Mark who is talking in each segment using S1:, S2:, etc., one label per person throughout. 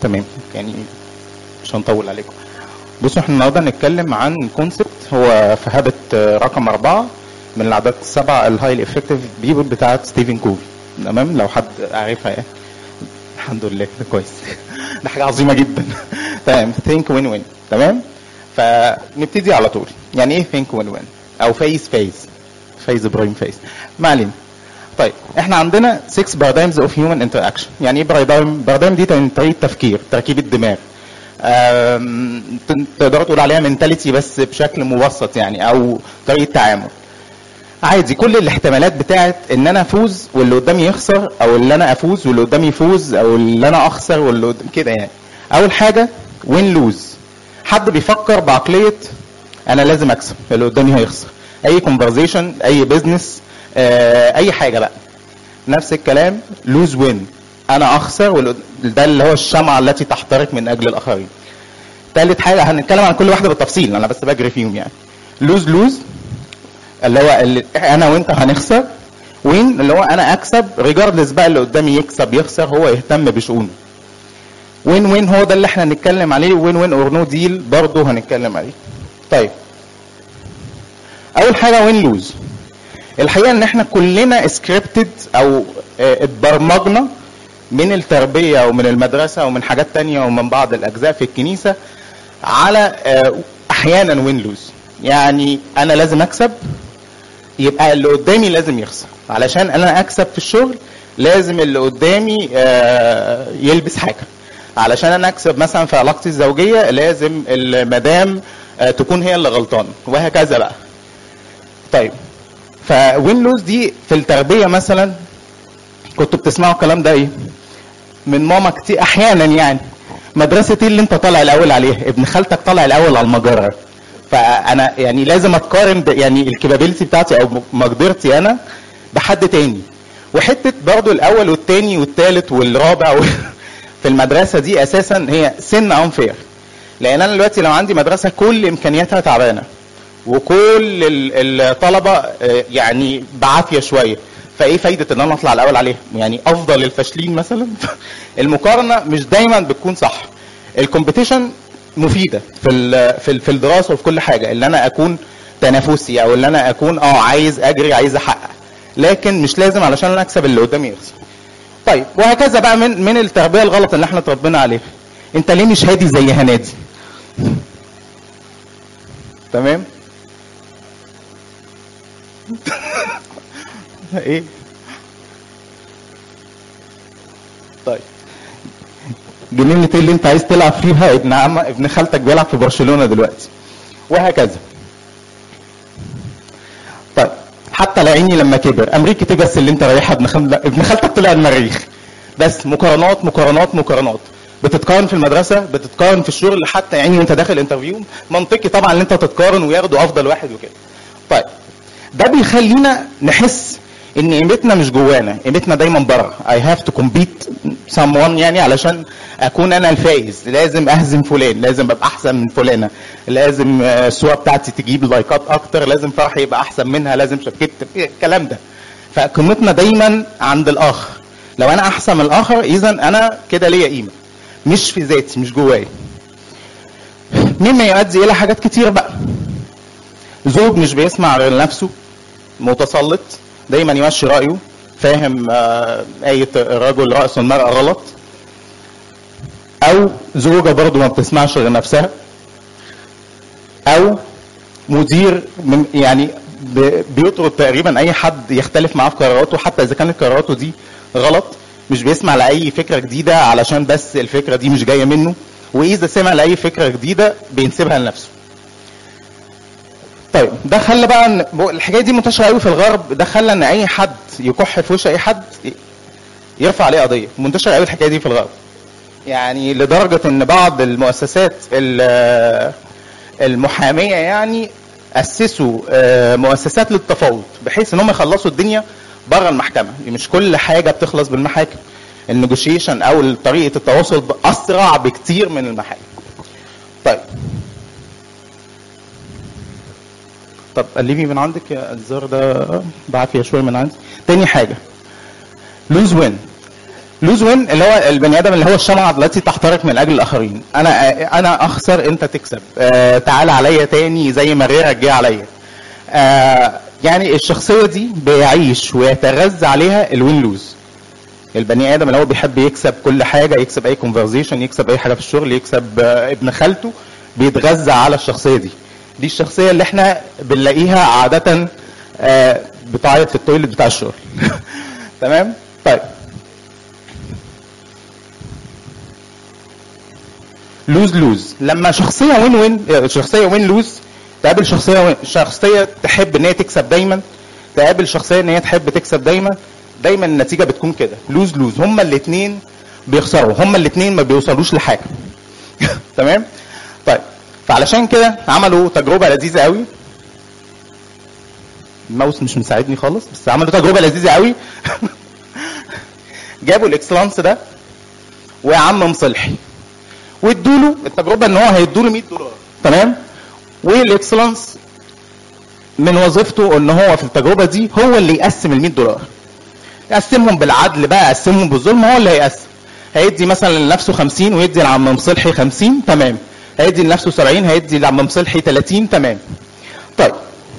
S1: تمام يعني مش هنطول عليكم بصوا احنا النهارده هنتكلم عن كونسبت هو في هابت رقم أربعة من العادات السبع الهايلي افكتيف بيبل بتاعت ستيفن كوفي تمام لو حد عارفها يعني الحمد لله ده كويس ده حاجه عظيمه جدا تمام ثينك وين وين تمام فنبتدي على طول يعني ايه ثينك وين وين او فيس فيس فيز ابراهيم فيس ما علينا طيب احنا عندنا 6 بارادايمز اوف هيومن انتراكشن يعني ايه بارادايم بارادايم دي طريقه تفكير تركيب الدماغ آم، تقدروا تقول عليها منتاليتي بس بشكل مبسط يعني او طريقه تعامل عادي كل الاحتمالات بتاعت ان انا افوز واللي قدامي يخسر او اللي انا افوز واللي قدامي يفوز او اللي انا اخسر واللي قدام كده يعني اول حاجه وين لوز حد بيفكر بعقليه انا لازم اكسب اللي قدامي هيخسر اي كونفرزيشن اي بزنس اي حاجه بقى نفس الكلام لوز وين انا اخسر واللي قد- ده اللي هو الشمعه التي تحترق من اجل الاخرين ثالث حاجه هنتكلم عن كل واحده بالتفصيل انا بس بجري فيهم يعني لوز لوز اللي هو اللي انا وانت هنخسر وين اللي هو انا اكسب ريجاردلس بقى اللي قدامي يكسب يخسر هو يهتم بشؤونه وين وين هو ده اللي احنا هنتكلم عليه وين وين اور نو ديل برضه هنتكلم عليه طيب اول حاجه وين لوز الحقيقه ان احنا كلنا سكريبتد او آه، اتبرمجنا من التربيه ومن المدرسه ومن حاجات تانية ومن بعض الاجزاء في الكنيسه على آه، احيانا وين لوز يعني انا لازم اكسب يبقى اللي قدامي لازم يخسر علشان انا اكسب في الشغل لازم اللي قدامي آه، يلبس حاجه علشان انا اكسب مثلا في علاقتي الزوجيه لازم المدام آه، تكون هي اللي غلطانه وهكذا بقى طيب فوين لوز دي في التربيه مثلا كنتوا بتسمعوا الكلام ده ايه من ماما كتير احيانا يعني مدرسه ايه اللي انت طالع الاول عليها ابن خالتك طالع الاول على المجره فانا يعني لازم اتقارن ب- يعني الكابابيلتي بتاعتي او مقدرتي انا بحد تاني وحته برضه الاول والتاني والتالت والرابع و... في المدرسه دي اساسا هي سن انفير لان انا دلوقتي لو عندي مدرسه كل امكانياتها تعبانه وكل ال- الطلبه آه، يعني بعافيه شويه فايه فايده ان انا اطلع الاول عليها يعني افضل الفاشلين مثلا المقارنه مش دايما بتكون صح الكومبيتيشن مفيده في ال- في ال- في الدراسه وفي كل حاجه ان انا اكون تنافسي او ان انا اكون اه عايز اجري عايز احقق لكن مش لازم علشان انا اكسب اللي قدامي يخسر طيب وهكذا بقى من من التربيه الغلط اللي احنا اتربينا عليها انت ليه مش هادي زي هنادي تمام ايه طيب جنينة ايه اللي انت عايز تلعب فيها ابن عم ابن خالتك بيلعب في برشلونة دلوقتي وهكذا طيب حتى لعيني لما كبر امريكا ايه بس اللي انت رايحها ابن خال... ابن خالتك طلع المريخ بس مقارنات مقارنات مقارنات بتتقارن في المدرسه بتتقارن في الشغل حتى يعني وانت داخل انترفيو منطقي طبعا ان انت تتقارن وياخدوا افضل واحد وكده طيب ده بيخلينا نحس ان قيمتنا مش جوانا قيمتنا دايما بره I have to compete someone يعني علشان اكون انا الفايز لازم اهزم فلان لازم ابقى احسن من فلانه لازم آه، الصوره بتاعتي تجيب لايكات اكتر لازم فرحي يبقى احسن منها لازم شبكت الكلام ده فقيمتنا دايما عند الاخر لو انا احسن من الاخر اذا انا كده ليا قيمه مش في ذاتي مش جوايا مما يؤدي الى حاجات كتير بقى زوج مش بيسمع غير نفسه متسلط دايما يمشي رايه فاهم آه، آية الرجل رأس المرأة غلط أو زوجة برضو ما بتسمعش غير نفسها أو مدير من يعني ب- بيطرد تقريبا أي حد يختلف معاه في قراراته حتى إذا كانت قراراته دي غلط مش بيسمع لأي فكرة جديدة علشان بس الفكرة دي مش جاية منه وإذا سمع لأي فكرة جديدة بينسبها لنفسه طيب ده خلى بقى ان الحكايه دي منتشره قوي في الغرب ده خلى ان اي حد يكح في وش اي حد يرفع عليه قضيه منتشره قوي الحكايه دي في الغرب يعني لدرجه ان بعض المؤسسات ال- المحاميه يعني اسسوا آه، مؤسسات للتفاوض بحيث ان هم يخلصوا الدنيا بره المحكمه مش كل حاجه بتخلص بالمحاكم النيجوشيشن او طريقه التواصل اسرع بكتير من المحاكم طيب طب قلبي من عندك يا الزر ده بعافيه شويه من عندي تاني حاجه لوز وين لوز وين اللي هو البني ادم اللي هو الشمعه التي تحترق من اجل الاخرين انا انا اخسر انت تكسب آه تعال عليا تاني زي ما غيرك جه عليا آه يعني الشخصيه دي بيعيش ويتغذى عليها الوين لوز البني ادم اللي هو بيحب يكسب كل حاجه يكسب اي كونفرزيشن يكسب اي حاجه في الشغل يكسب آه ابن خالته بيتغذى على الشخصيه دي دي الشخصيه اللي احنا بنلاقيها عاده آه بتعيط في التويلت بتاع الشغل تمام طيب لوز لوز لما شخصيه وين وين شخصيه وين لوز تقابل شخصيه وين شخصيه تحب ان هي تكسب دايما تقابل شخصيه ان هي تحب تكسب دايما دايما النتيجه بتكون كده لوز لوز هما الاثنين بيخسروا هما الاثنين ما بيوصلوش لحاجه تمام طيب فعلشان كده عملوا تجربه لذيذه قوي الماوس مش مساعدني خالص بس عملوا تجربه لذيذه قوي جابوا الاكسلانس ده وعم صلحي وادوا له التجربه ان هو هيدوا له 100 دولار تمام والاكسلانس من وظيفته ان هو في التجربه دي هو اللي يقسم ال 100 دولار يقسمهم بالعدل بقى يقسمهم بالظلم هو اللي هيقسم هيدي مثلا لنفسه 50 ويدي لعم مصلحي 50 تمام هيدي لنفسه 70 هيدي لعم مصلحي 30 تمام طيب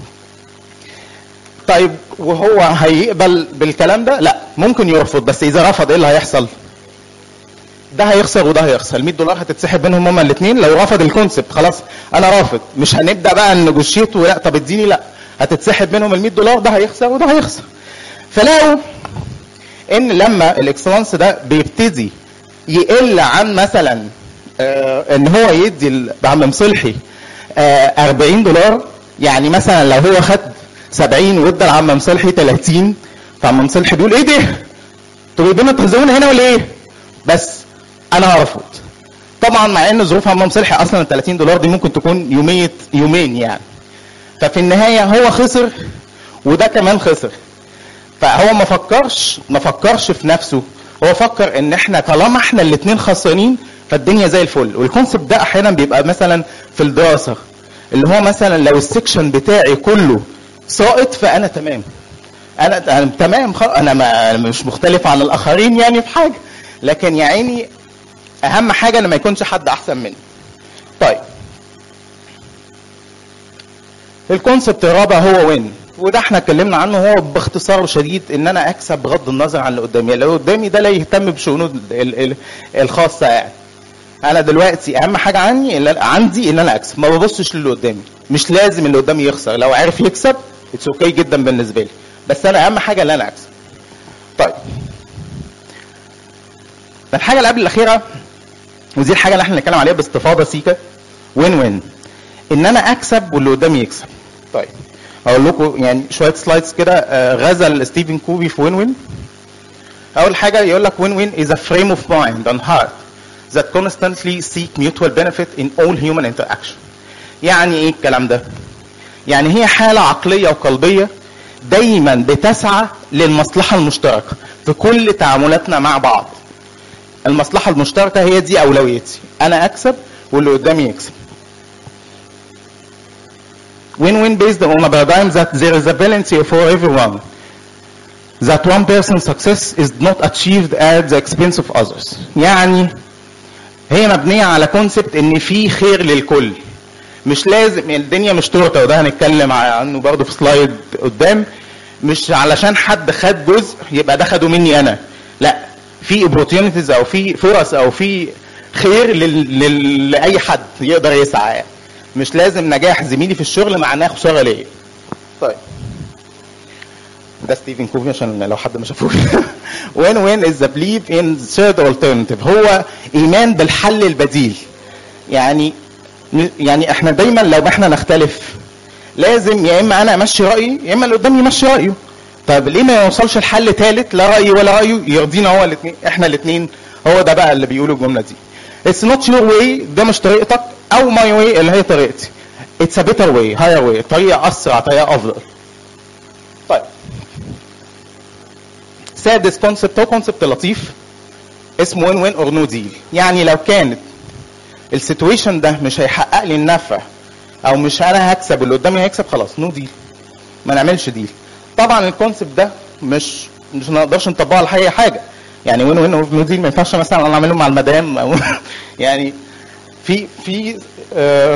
S1: طيب وهو هيقبل بالكلام ده لا ممكن يرفض بس اذا رفض ايه اللي هيحصل ده هيخسر وده هيخسر ال 100 دولار هتتسحب منهم هما الاثنين لو رفض الكونسبت خلاص انا رافض مش هنبدا بقى نجوشيت ولا طب اديني لا هتتسحب منهم ال 100 دولار ده هيخسر وده هيخسر فلاقوا ان لما الاكسلانس ده بيبتدي يقل عن مثلا آه ان هو يدي بعم مصلحي آه 40 دولار يعني مثلا لو هو خد 70 وادى لعم مصلحي 30 فعم مصلحي بيقول ايه ده؟ انتوا جايبين تهزقونا هنا ولا ايه؟ بس انا هرفض طبعا مع ان ظروف عم مصلحي اصلا ال 30 دولار دي ممكن تكون يوميه يومين يعني ففي النهايه هو خسر وده كمان خسر فهو ما فكرش ما فكرش في نفسه هو فكر ان احنا طالما احنا الاثنين خسرانين فالدنيا زي الفل والكونسبت ده احيانا بيبقى مثلا في الدراسه اللي هو مثلا لو السكشن بتاعي كله ساقط فانا تمام انا, أنا تمام خ... انا ما مش مختلف عن الاخرين يعني في حاجه لكن يا عيني اهم حاجه ان ما يكونش حد احسن مني طيب الكونسبت الرابع هو وين وده احنا اتكلمنا عنه هو باختصار شديد ان انا اكسب بغض النظر عن اللي قدامي اللي قدامي ده لا يهتم بشؤونه الخاصه يعني انا دلوقتي اهم حاجه عني اللي عندي ان انا اكسب ما ببصش للي قدامي مش لازم اللي قدامي يخسر لو عرف يكسب اتس اوكي okay جدا بالنسبه لي بس انا اهم حاجه ان انا اكسب طيب الحاجه اللي قبل الاخيره ودي الحاجه اللي احنا بنتكلم عليها باستفاضه سيكا وين وين ان انا اكسب واللي قدامي يكسب طيب اقول لكم يعني شويه سلايدز كده غزل ستيفن كوبي في وين وين اول حاجه يقول لك وين وين is a frame of mind and heart that constantly seek mutual benefit in all human interaction يعني ايه الكلام ده يعني هي حاله عقليه وقلبيه دايما بتسعى للمصلحه المشتركه في كل تعاملاتنا مع بعض المصلحه المشتركه هي دي اولويتي انا اكسب واللي قدامي يكسب win-win based on a paradigm that there is a balance for everyone that one person's success is not achieved at the expense of others يعني هي مبنية على كونسبت ان في خير للكل مش لازم الدنيا مش تورته وده هنتكلم عنه برضه في سلايد قدام مش علشان حد خد جزء يبقى ده خده مني انا لا في opportunities او في فرص او في خير لل... لل... لاي حد يقدر يسعى يعني. مش لازم نجاح زميلي في الشغل معناه خساره ليا طيب ده ستيفن كوفي عشان لو حد ما شافوش وين وين از ذا بليف ان ثيرد alternative هو ايمان بالحل البديل يعني يعني احنا دايما لو احنا نختلف لازم يا اما انا امشي رايي يا اما اللي قدامي يمشي رايه طب ليه ما يوصلش الحل ثالث لا رايي ولا رايه يرضينا هو الاثنين احنا الاثنين هو ده بقى اللي بيقولوا الجمله دي اتس نوت يور واي ده مش طريقتك او ماي واي اللي هي طريقتي اتس ا بيتر واي هاير واي طريقه اسرع طريقه افضل طيب سادس كونسبت هو كونسبت لطيف اسمه وين وين اور نو ديل يعني لو كانت السيتويشن ده مش هيحقق لي النفع او مش انا هكسب اللي قدامي هيكسب خلاص نو ديل ما نعملش ديل طبعا الكونسبت ده مش مش نقدرش نطبقه على اي حاجه يعني وين وين اوف نو ديل ما ينفعش مثلا انا اعمله مع المدام او يعني في في آه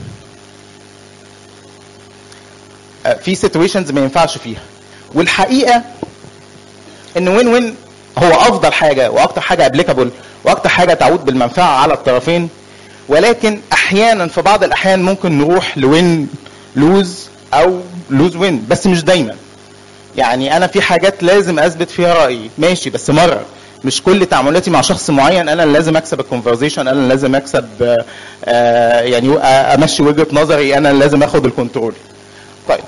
S1: آه، في سيتويشنز ما ينفعش فيها والحقيقه ان وين وين هو افضل حاجه واكتر حاجه ابليكابل واكتر حاجه تعود بالمنفعه على الطرفين ولكن احيانا في بعض الاحيان ممكن نروح لوين لوز او لوز وين بس مش دايما يعني انا في حاجات لازم اثبت فيها رايي ماشي بس مره مش كل تعاملاتي مع شخص معين انا اللي لازم اكسب الكونفرزيشن انا اللي لازم اكسب آه، آه، يعني آه، امشي وجهه نظري انا اللي لازم اخد الكنترول طيب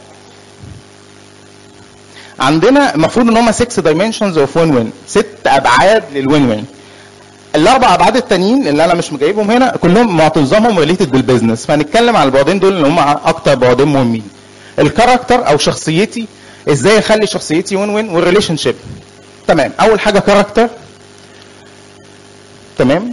S1: عندنا المفروض ان هم 6 دايمنشنز اوف وين وين ست ابعاد للوين وين الاربع ابعاد التانيين اللي انا مش مجايبهم هنا كلهم معظمهم ريليتد بالبيزنس فهنتكلم على البعدين دول اللي هم اكتر بعدين مهمين الكاركتر او شخصيتي ازاي اخلي شخصيتي وين وين والريليشن شيب تمام اول حاجه كاركتر تمام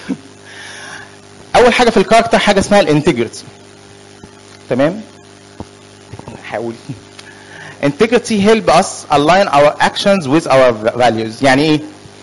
S1: اول حاجه في الكاركتر حاجه اسمها الانتجريتي تمام حاول integrity help us align our actions with our values يعني ايه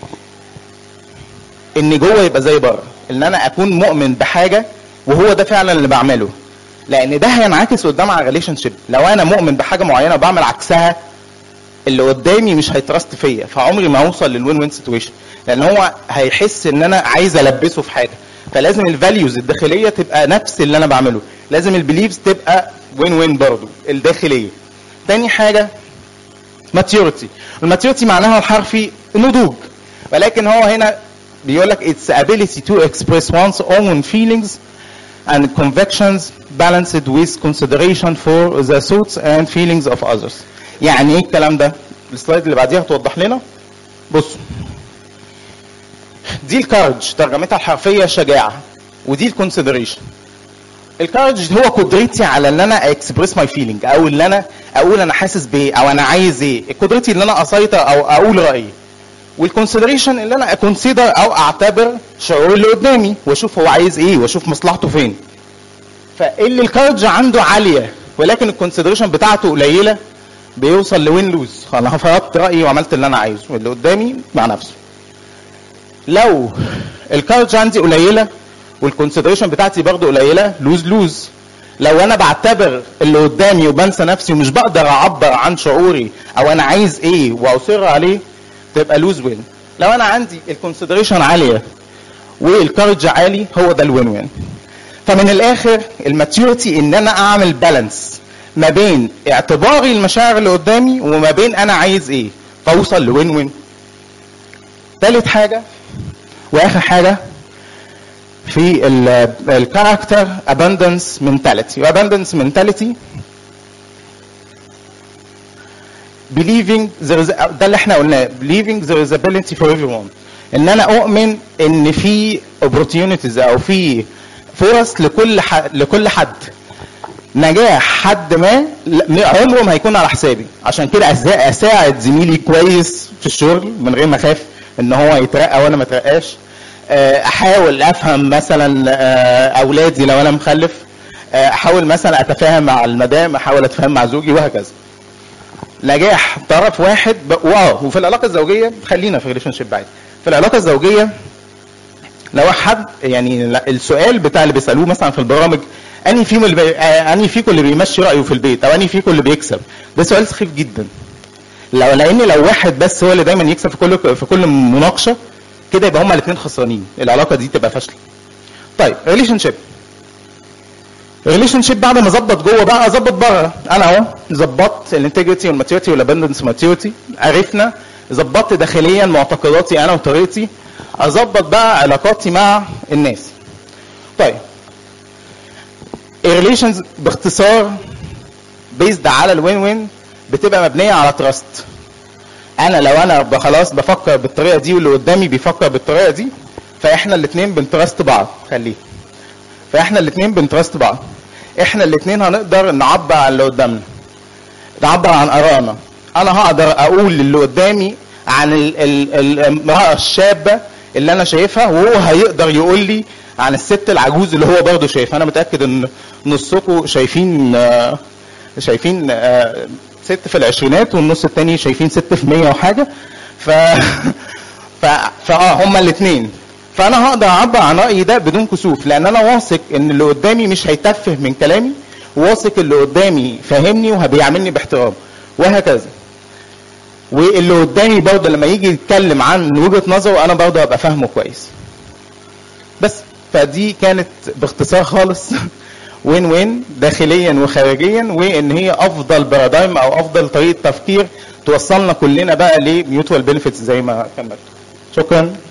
S1: ان جوه يبقى زي بره ان انا اكون مؤمن بحاجه وهو ده فعلا اللي بعمله لان ده هينعكس قدام على الريليشن شيب لو انا مؤمن بحاجه معينه وبعمل عكسها اللي قدامي مش هيترست فيا فعمري ما اوصل للوين وين سيتويشن لان هو هيحس ان انا عايز البسه في حاجه فلازم الفاليوز الداخليه تبقى نفس اللي انا بعمله لازم البيليفز تبقى وين وين برضه الداخليه تاني حاجه ماتيوريتي الماتيوريتي معناها الحرفي نضوج ولكن هو هنا بيقول لك it's the ability to express one's own feelings and convictions balanced with consideration for the thoughts and feelings of others يعني ايه الكلام ده السلايد اللي بعديها توضح لنا بصوا دي الكارج ترجمتها الحرفيه شجاعه ودي الكونسيدريشن الكارج هو قدرتي على ان انا اكسبريس ماي فيلينج او ان انا اقول انا حاسس بايه او انا عايز ايه قدرتي ان انا اسيطر او اقول رايي والكونسيدريشن اللي انا اكونسيدر او اعتبر شعور اللي قدامي واشوف هو عايز ايه واشوف مصلحته فين فاللي الكارج عنده عاليه ولكن الكونسيدريشن بتاعته قليله بيوصل لوين لوز انا فرضت رايي وعملت اللي انا عايزه واللي قدامي مع نفسه لو الكارج عندي قليله والكونسيدريشن بتاعتي برضه قليله لوز لوز لو انا بعتبر اللي قدامي وبنسى نفسي ومش بقدر اعبر عن شعوري او انا عايز ايه واصر عليه تبقى لوز وين لو انا عندي الكونسيدريشن عاليه والكارج عالي هو ده الوين وين فمن الاخر الماتيوريتي ان انا اعمل بالانس ما بين اعتباري المشاعر اللي قدامي وما بين انا عايز ايه فاوصل لوين وين ثالث حاجه واخر حاجه في الكاركتر abundance mentality abundance mentality believing there is ده اللي احنا قلناه believing there is ability for everyone ان انا اؤمن ان في opportunities او في فرص لكل ح... لكل حد نجاح حد ما عمره ما هيكون على حسابي عشان كده اساعد زميلي كويس في الشغل من غير ما اخاف ان هو يترقى وانا ما اترقاش احاول افهم مثلا اولادي لو انا مخلف احاول مثلا اتفاهم مع المدام احاول اتفاهم مع زوجي وهكذا نجاح طرف واحد واو وفي العلاقه الزوجيه خلينا في ريليشن شيب عادي في العلاقه الزوجيه لو حد يعني السؤال بتاع اللي بيسالوه مثلا في البرامج انهي فيهم اللي بي... انهي فيكم اللي بيمشي رايه في البيت او انهي فيكم اللي بيكسب ده سؤال سخيف جدا لو لان لو واحد بس هو اللي دايما يكسب في كل في كل مناقشه كده يبقى هما الاثنين خسرانين العلاقه دي تبقى فاشله طيب ريليشن شيب ريليشن شيب بعد ما اظبط جوه بقى اظبط بره انا اهو ظبطت الانتجريتي والماتيوريتي والابندنس ماتيوريتي عرفنا ظبطت داخليا معتقداتي انا وطريقتي اظبط بقى علاقاتي مع الناس طيب الريليشنز باختصار بيزد على الوين وين بتبقى مبنيه على تراست انا لو انا خلاص بفكر بالطريقه دي واللي قدامي بيفكر بالطريقه دي فاحنا الاثنين بنترست بعض خليه فاحنا الاثنين بنترست بعض احنا الاثنين هنقدر نعبر عن اللي قدامنا نعبر عن ارائنا انا هقدر اقول للي قدامي عن المراه الشابه اللي انا شايفها وهو هيقدر يقول لي عن الست العجوز اللي هو برضه شايفها انا متاكد ان نصكم شايفين شايفين ست في العشرينات والنص التاني شايفين ست في مية وحاجة ف ف... فاه هما الاثنين فانا هقدر اعبر عن رايي ده بدون كسوف لان انا واثق ان اللي قدامي مش هيتفه من كلامي واثق اللي قدامي فاهمني وبيعاملني باحترام وهكذا واللي قدامي برضه لما يجي يتكلم عن وجهه نظره انا برضه هبقى فاهمه كويس بس فدي كانت باختصار خالص وين وين داخليا وخارجيا وان هي افضل بارادايم او افضل طريقه تفكير توصلنا كلنا بقى لميوتوال بنفيتس زي ما كان مكتوب شكرا